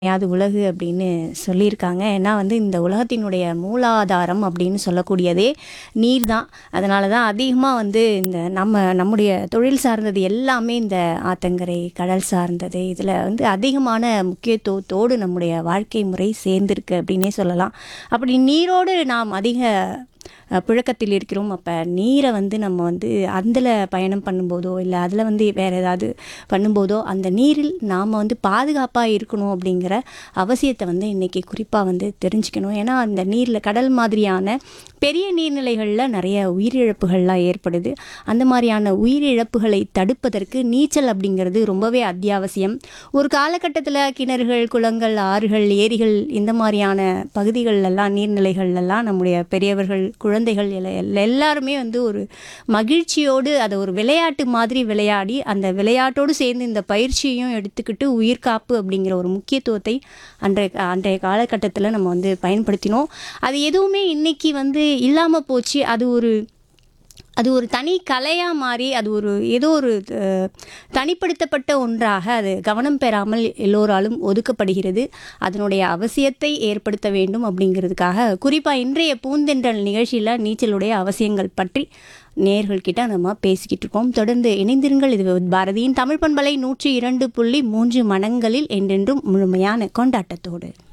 யாது உலகு அப்படின்னு சொல்லியிருக்காங்க ஏன்னா வந்து இந்த உலகத்தினுடைய மூலாதாரம் அப்படின்னு சொல்லக்கூடியதே நீர் தான் அதனால தான் அதிகமாக வந்து இந்த நம்ம நம்முடைய தொழில் சார்ந்தது எல்லாமே இந்த ஆத்தங்கரை கடல் சார்ந்தது இதில் வந்து அதிகமான முக்கியத்துவத்தோடு நம்முடைய வாழ்க்கை முறை சேர்ந்திருக்கு அப்படின்னே சொல்லலாம் அப்படி நீரோடு நாம் அதிக அஹ், புழக்கத்தில் இருக்கிறோம் அப்போ நீரை வந்து நம்ம வந்து அதில் பயணம் பண்ணும்போதோ இல்லை அதில் வந்து வேறு ஏதாவது பண்ணும்போதோ அந்த நீரில் நாம் வந்து பாதுகாப்பாக இருக்கணும் அப்படிங்கிற அவசியத்தை வந்து இன்றைக்கி குறிப்பாக வந்து தெரிஞ்சுக்கணும் ஏன்னா அந்த நீரில் கடல் மாதிரியான பெரிய நீர்நிலைகளில் நிறைய உயிரிழப்புகள்லாம் ஏற்படுது அந்த மாதிரியான உயிரிழப்புகளை தடுப்பதற்கு நீச்சல் அப்படிங்கிறது ரொம்பவே அத்தியாவசியம் ஒரு காலகட்டத்தில் கிணறுகள் குளங்கள் ஆறுகள் ஏரிகள் இந்த மாதிரியான பகுதிகளெல்லாம் நீர்நிலைகள்லாம் நம்முடைய பெரியவர்கள் குழந்தைகள் எல்ல- எல்ல- எல்லாருமே வந்து ஒரு மகிழ்ச்சியோடு அதை ஒரு விளையாட்டு மாதிரி விளையாடி அந்த விளையாட்டோடு சேர்ந்து இந்த பயிற்சியையும் எடுத்துக்கிட்டு உயிர்காப்பு அப்படிங்கிற ஒரு முக்கியத்துவத்தை அன்றைய அன்றைய காலகட்டத்தில் நம்ம வந்து பயன்படுத்தினோம் அது எதுவுமே இன்னைக்கு வந்து இல்லாமல் போச்சு அது ஒரு அது ஒரு தனி கலையாக மாறி அது ஒரு ஏதோ ஒரு அஹ், தனிப்படுத்தப்பட்ட ஒன்றாக அது கவனம் பெறாமல் எல்லோராலும் ஒதுக்கப்படுகிறது அதனுடைய அவசியத்தை ஏற்படுத்த வேண்டும் அப்படிங்கிறதுக்காக குறிப்பாக இன்றைய பூந்தென்றல் நிகழ்ச்சியில் நீச்சலுடைய அவசியங்கள் பற்றி நேர்கள்கிட்ட நம்ம பேசிக்கிட்டு இருக்கோம் தொடர்ந்து இணைந்திருங்கள் இது பாரதியின் தமிழ் பண்பலை நூற்றி இரண்டு புள்ளி மூன்று மனங்களில் என்றென்றும் முழுமையான கொண்டாட்டத்தோடு